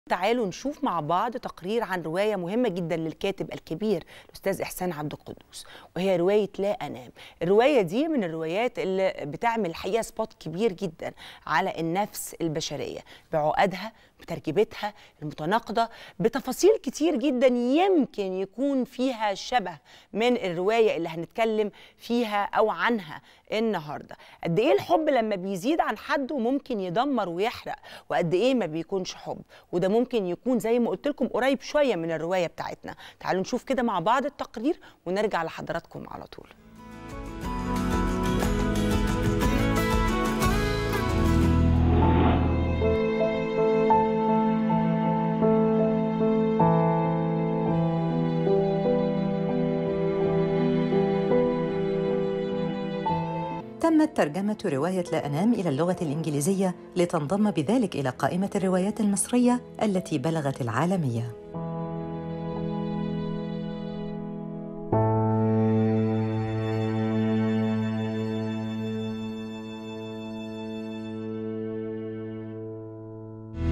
تعالوا نشوف مع بعض تقرير عن رواية مهمة جدا للكاتب الكبير الأستاذ إحسان عبد القدوس وهي رواية لا أنام الرواية دي من الروايات اللي بتعمل الحقيقة سبوت كبير جدا على النفس البشرية بعقدها بتركيبتها المتناقضة بتفاصيل كتير جدا يمكن يكون فيها شبه من الرواية اللي هنتكلم فيها أو عنها النهاردة قد إيه الحب لما بيزيد عن حده ممكن يدمر ويحرق وقد إيه ما بيكونش حب وده ممكن يكون زي ما قلت لكم قريب شوية من الرواية بتاعتنا تعالوا نشوف كده مع بعض التقرير ونرجع لحضراتكم على طول تمت ترجمة رواية لا أنام إلى اللغة الإنجليزية لتنضم بذلك إلى قائمة الروايات المصرية التي بلغت العالمية